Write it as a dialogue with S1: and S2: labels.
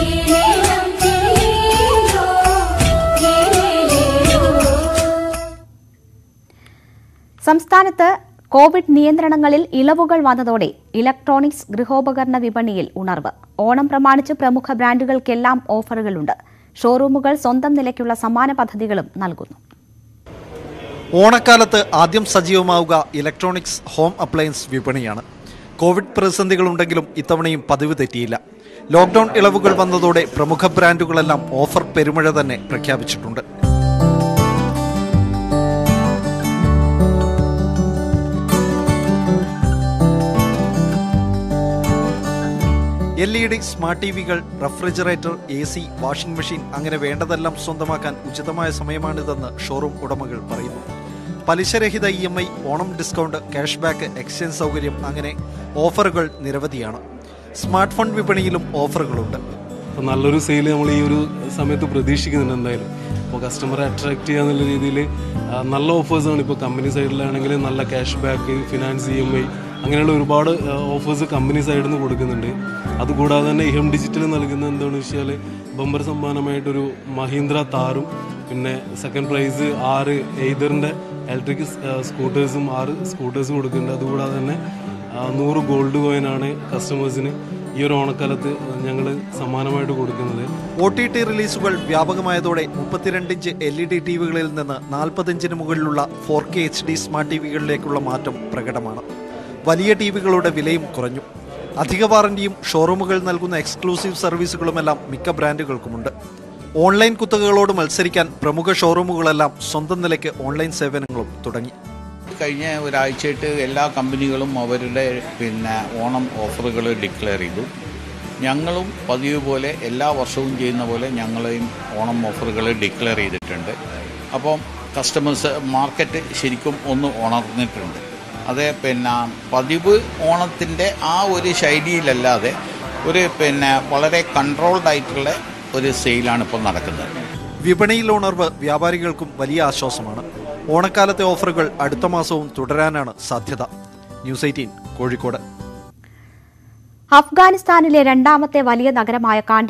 S1: ഏലേലം ഏലേലോ ഏലേലേലോ
S2: സംസ്ഥാനത്ത് കോവിഡ് നിയന്ത്രണങ്ങളിൽ ഇളവുകൾ വന്നതോടെ ഇലക്ട്രോണിക്സ് ഗൃഹോപകരണ വിപണിയിൽ ഉണർവ് ഓണം പ്രമാണിച്ച് പ്രമുഖ ബ്രാൻഡുകൾക്കെല്ലാം ഓഫറുകളുണ്ട് ഷോറൂമുകൾ സ്വന്തം നിലയ്ക്കുള്ള സമാന പദ്ധതികളും നൽകുന്നു
S3: ഓണക്കാലത്ത് ആദ്യം സജീവമാവുക ഇലക്ട്രോണിക്സ് ഹോം അപ്ലയൻസ് വിപണിയാണ് കോവിഡ് പ്രതിസന്ധികളുണ്ടെങ്കിലും ഇത്തവണയും പതിവ് തെറ്റിയില്ല ലോക്ക്ഡൌൺ ഇളവുകൾ വന്നതോടെ പ്രമുഖ ബ്രാൻഡുകളെല്ലാം ഓഫർ പെരുമഴ തന്നെ പ്രഖ്യാപിച്ചിട്ടുണ്ട് എൽ ഇ ഡി സ്മാർട്ട് ടി വികൾ refrigerator A C washing machine അങ്ങനെ വേണ്ടതെല്ലാം സ്വന്തമാക്കാൻ ഉചിതമായ സമയമാണിതെന്ന് ഷോറൂം ഉടമകൾ പറയുന്നു പലിശരഹിത E M I Onam discount cash back exchange സൗകര്യം അങ്ങനെ ഓഫറുകൾ നിരവധിയാണ് സ്മാർട്ട് ഫോൺ വിപണിയിലും ഓഫറുകളുണ്ട്
S4: അപ്പോൾ നല്ലൊരു സെയിൽ നമ്മൾ ഈ ഒരു സമയത്ത് പ്രതീക്ഷിക്കുന്നുണ്ട് എന്തായാലും അപ്പോൾ കസ്റ്റമറെ അട്രാക്ട് ചെയ്യുക എന്നുള്ള രീതിയിൽ നല്ല ഓഫേഴ്സാണ് ഇപ്പോൾ കമ്പനി സൈഡിലാണെങ്കിൽ നല്ല cash back finance E M I അങ്ങനെയുള്ള ഒരുപാട് ഓഫേഴ്സ് കമ്പനി സൈഡിൽ നിന്ന് കൊടുക്കുന്നുണ്ട് അതുകൂടാതെ തന്നെ ഇഹം ഡിജിറ്റൽ നൽകുന്ന എന്താണെന്ന് വെച്ചാൽ ബമ്പർ സമ്മാനമായിട്ടൊരു മഹീന്ദ്ര താറും പിന്നെ സെക്കൻഡ് പ്രൈസ് ആറ് എയ്തറിൻ്റെ ഇലക്ട്രിക് സ്കൂട്ടേഴ്സും ആറ് സ്കൂട്ടേഴ്സും കൊടുക്കുന്നുണ്ട് അതുകൂടാതെ തന്നെ ആ, നൂറ് ഗോൾഡ് കോയിനാണ് കസ്റ്റമേഴ്സിന് ഈ ഒരു ഓണക്കാലത്ത് ഞങ്ങൾ സമ്മാനമായിട്ട് കൊടുക്കുന്നത്
S3: ഒ ടി ടി റിലീസുകൾ വ്യാപകമായതോടെ മുപ്പത്തിരണ്ട് inch L E D T വികളിൽ നിന്ന് നാൽപ്പത് ഇഞ്ചിന് മുകളിലുള്ള four K H D smart T വികളിലേക്കുള്ള മാറ്റം പ്രകടമാണ് വലിയ ടി വികളുടെ വിലയും കുറഞ്ഞു അധിക വാറന്റിയും ഷോറൂമുകൾ നൽകുന്ന എക്സ്ക്ലൂസീവ് സർവീസുകളുമെല്ലാം മിക്ക ബ്രാൻഡുകൾക്കുമുണ്ട് ഓൺലൈൻ കുത്തകകളോട് മത്സരിക്കാൻ പ്രമുഖ ഷോറൂമുകളെല്ലാം സ്വന്തം നിലയ്ക്ക് ഓൺലൈൻ സേവനങ്ങളും തുടങ്ങി
S5: കഴിഞ്ഞ ഒരാഴ്ചയായിട്ട് എല്ലാ കമ്പനികളും അവരുടെ പിന്നെ ഓണം ഓഫറുകൾ ഡിക്ലെയർ ചെയ്തു ഞങ്ങളും പതിവ് പോലെ എല്ലാ വർഷവും ചെയ്യുന്ന പോലെ ഞങ്ങളെയും ഓണം ഓഫറുകൾ ഡിക്ലെയർ ചെയ്തിട്ടുണ്ട് അപ്പം കസ്റ്റമേഴ്സ് മാർക്കറ്റ് ശരിക്കും ഒന്ന് ഉണർന്നിട്ടുണ്ട് അത് പിന്നെ പതിവ് ഓണത്തിൻ്റെ ആ ഒരു ശൈലിയിലല്ലാതെ ഒരു പിന്നെ വളരെ കൺട്രോൾഡ് ആയിട്ടുള്ള ഒരു സെയിലാണ് ഇപ്പോൾ നടക്കുന്നത്
S3: വിപണിയിൽ ഉണർവ് വ്യാപാരികൾക്കും വലിയ ആശ്വാസമാണ് ഓണക്കാലത്തെ ഓഫറുകൾ അടുത്ത മാസവും തുടരാനാണ് സാധ്യത ന്യൂസ് എയ്റ്റീൻ കോഴിക്കോട്
S2: അഫ്ഗാനിസ്ഥാനിലെ രണ്ടാമത്തെ വലിയ നഗരമായ കാണ്ട